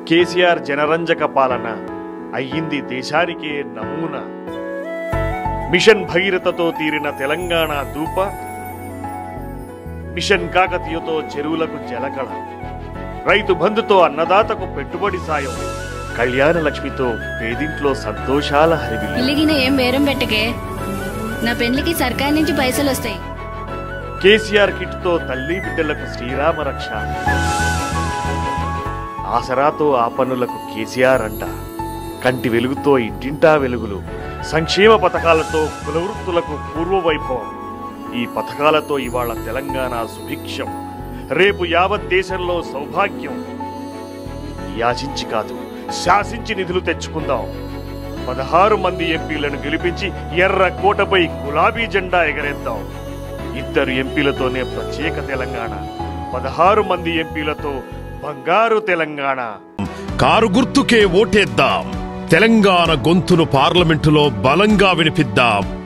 కేసీఆర్ జనరంజక పాలన అయ్యింది దేశానికే నమూనా మిషన్ భగీరథతో తీరిన తెలంగాణ దూప మిషన్ కాకతీయతో చెరువులకు జలకళ రైతు బంధుతో అన్నదాతకు పెట్టుబడి సాయం కళ్యాణ లక్ష్మితో పేదింట్లో సంతోషాల హరివిల్లు ఇల్లిగిన ఏం బేరం పెట్టకే నా పెళ్లికి సర్కార్ నుంచి పైసలు వస్తాయి కేసీఆర్ కిట్తో తల్లి బిడ్డలకు శ్రీరామ రక్ష ఆసరాతో ఆ పనులకు కేసీఆర్ అంట కంటి వెలుగుతో ఇంటింటా వెలుగులు సంక్షేమ పథకాలతో కులవృత్తులకు పూర్వ వైభవం ఈ పథకాలతో ఇవాళ తెలంగాణ సుభిక్షం రేపు యావత్ దేశంలో సౌభాగ్యం యాచించి కాదు శాసించి నిధులు తెచ్చుకుందాం పదహారు మంది ఎంపీలను గెలిపించి ఎర్ర కోటపై గులాబీ జెండా ఎగరేద్దాం ఇద్దరు ఎంపీలతోనే ప్రత్యేక తెలంగాణ పదహారు మంది ఎంపీలతో బంగారు తెలంగాణ కారు గుర్తుకే ఓటేద్దాం తెలంగాణ గొంతును పార్లమెంటులో బలంగా వినిపిద్దాం